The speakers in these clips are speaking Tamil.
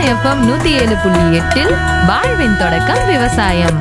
எஃப்எம் நூத்தி ஏழு புள்ளி எட்டில் வாழ்வின் தொடக்கம் விவசாயம்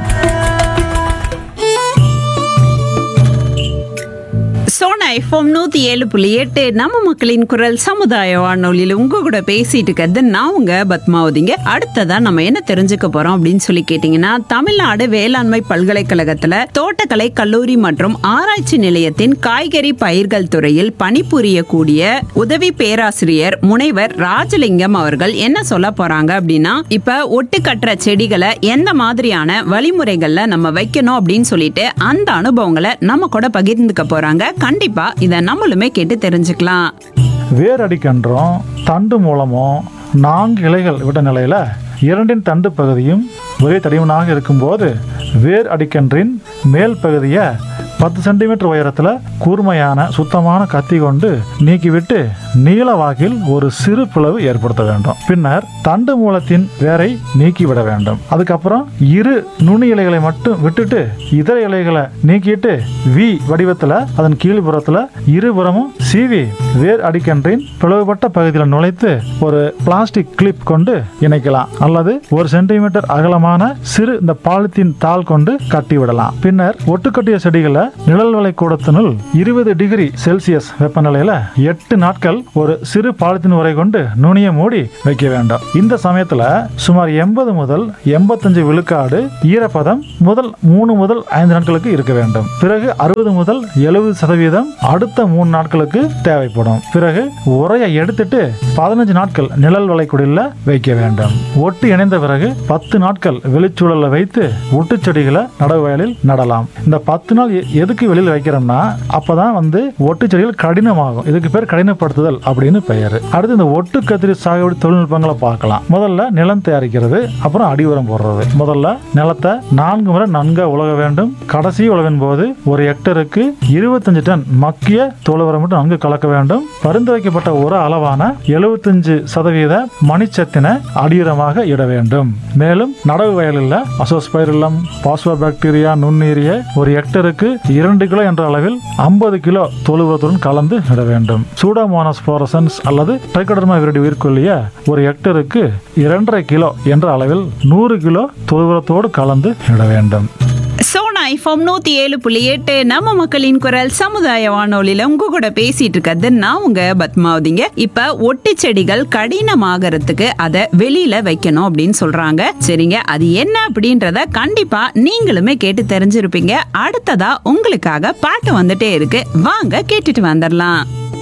சோனா எஃப்எம் நூத்தி ஏழு புள்ளி எட்டு நம்ம மக்களின் குரல் சமுதாய வானொலியில் உங்க கூட பேசிட்டு இருக்கிறது நான் உங்க பத்மாவதிங்க அடுத்ததா நம்ம என்ன தெரிஞ்சுக்க போறோம் அப்படின்னு சொல்லி கேட்டீங்கன்னா தமிழ்நாடு வேளாண்மை பல்கலைக்கழகத்துல தோட்டக்கலை கல்லூரி மற்றும் ஆராய்ச்சி நிலையத்தின் காய்கறி பயிர்கள் துறையில் பணிபுரியக்கூடிய உதவி பேராசிரியர் முனைவர் ராஜலிங்கம் அவர்கள் என்ன சொல்ல போறாங்க அப்படின்னா இப்ப ஒட்டு கட்டுற செடிகளை எந்த மாதிரியான வழிமுறைகள்ல நம்ம வைக்கணும் அப்படின்னு சொல்லிட்டு அந்த அனுபவங்களை நம்ம கூட பகிர்ந்துக்க போறாங்க கண்டிப்பா இத நம்மளுமே கேட்டு தெரிஞ்சுக்கலாம் வேரடிக்கன்றும் தண்டு மூலமும் நான்கு இலைகள் விட்ட நிலையில் இரண்டின் தண்டு பகுதியும் ஒரே தடிமனாக இருக்கும்போது வேர் அடிக்கன்றின் மேல் பகுதியை பத்து சென்டிமீட்டர் உயரத்தில் கூர்மையான சுத்தமான கத்தி கொண்டு நீக்கிவிட்டு நீள வாக்கில் ஒரு சிறு பிளவு ஏற்படுத்த வேண்டும் பின்னர் தண்டு மூலத்தின் வேரை நீக்கிவிட வேண்டும் அதுக்கப்புறம் இரு நுனி இலைகளை மட்டும் விட்டுட்டு இதர இலைகளை நீக்கிட்டு வி வடிவத்தில் அதன் கீழ்புறத்தில் இருபுறமும் சீவி வேர் அடிக்கன்றின் பிளவுபட்ட பகுதியில் நுழைத்து ஒரு பிளாஸ்டிக் கிளிப் கொண்டு இணைக்கலாம் அல்லது ஒரு சென்டிமீட்டர் அகலமான சிறு இந்த பாலித்தீன் தாள் கொண்டு கட்டி விடலாம் பின்னர் ஒட்டுக்கட்டிய செடிகளை நிழல் வலை கூடத்தினுள் இருபது டிகிரி செல்சியஸ் வெப்பநிலையில எட்டு நாட்கள் ஒரு சிறு பாலித்தீன் உரை கொண்டு நுனியை மூடி வைக்க வேண்டும் இந்த சமயத்துல சுமார் எண்பது முதல் எண்பத்தஞ்சு விழுக்காடு ஈரப்பதம் முதல் மூணு முதல் ஐந்து நாட்களுக்கு இருக்க வேண்டும் பிறகு அறுபது முதல் எழுபது சதவீதம் அடுத்த மூணு நாட்களுக்கு தேவைப்படும் பிறகு உரையை எடுத்துட்டு பதினஞ்சு நாட்கள் நிழல் வளைக்குடில வைக்க வேண்டும் ஒட்டு இணைந்த பிறகு பத்து நாட்கள் வெளிச்சூழல்ல வைத்து ஒட்டு செடிகளை நடவு வயலில் நடலாம் இந்த பத்து நாள் எ- எதுக்கு வெளியில் வைக்கிறோம்னா அப்பதான் வந்து ஒட்டு செடிகள் கடினமாகும் இதுக்கு பேர் கடினப்படுத்துதல் அப்படின்னு பெயர் அடுத்து இந்த ஒட்டு கத்திரி சாகுபடி தொழில்நுட்பங்களை பார்க்கலாம் முதல்ல நிலம் தயாரிக்கிறது அப்புறம் அடி உரம் போடுறது முதல்ல நிலத்தை நான்கு முறை நன்கா உலக வேண்டும் கடைசி உழவின் போது ஒரு ஹெக்டருக்கு இருபத்தஞ்சு டன் மக்கிய தோல் உரம் மட்டும் நன்கு கலக்க வேண்டும் பரிந்துரைக்கப்பட்ட உர அளவான எழுபத்தஞ்சு சதவீத மணிச்சத்தினை அடியுரமாக இட வேண்டும் மேலும் நடவு வயலில் அசோஸ்பைரில்லம் பாஸ்போ பாக்டீரியா நுண்ணீரிய ஒரு ஹெக்டருக்கு இரண்டு கிலோ என்ற அளவில் ஐம்பது கிலோ தொழுவத்துடன் கலந்து இட வேண்டும் சூடாமோனஸ் ஃப்ளோரசன்ஸ் அல்லது ட்ரைகோடர்மா விரடி உயிர்கொல்லிய ஒரு ஹெக்டருக்கு இரண்டரை கிலோ என்ற அளவில் நூறு கிலோ தொழுவத்தோடு கலந்து இட வேண்டும் சோனா எஃப்எம் நூத்தி ஏழு புள்ளி எட்டு நம்ம மக்களின் குரல் சமுதாய வானொலியில உங்க கூட பேசிட்டு இருக்கிறது நான் உங்க பத்மாவதிங்க இப்ப ஒட்டு செடிகள் கடினமாகறதுக்கு அதை வெளியில வைக்கணும் அப்படின்னு சொல்றாங்க சரிங்க அது என்ன அப்படின்றத கண்டிப்பா நீங்களுமே கேட்டு தெரிஞ்சிருப்பீங்க அடுத்ததா உங்களுக்காக பாட்டு வந்துட்டே இருக்கு வாங்க கேட்டுட்டு வந்துடலாம்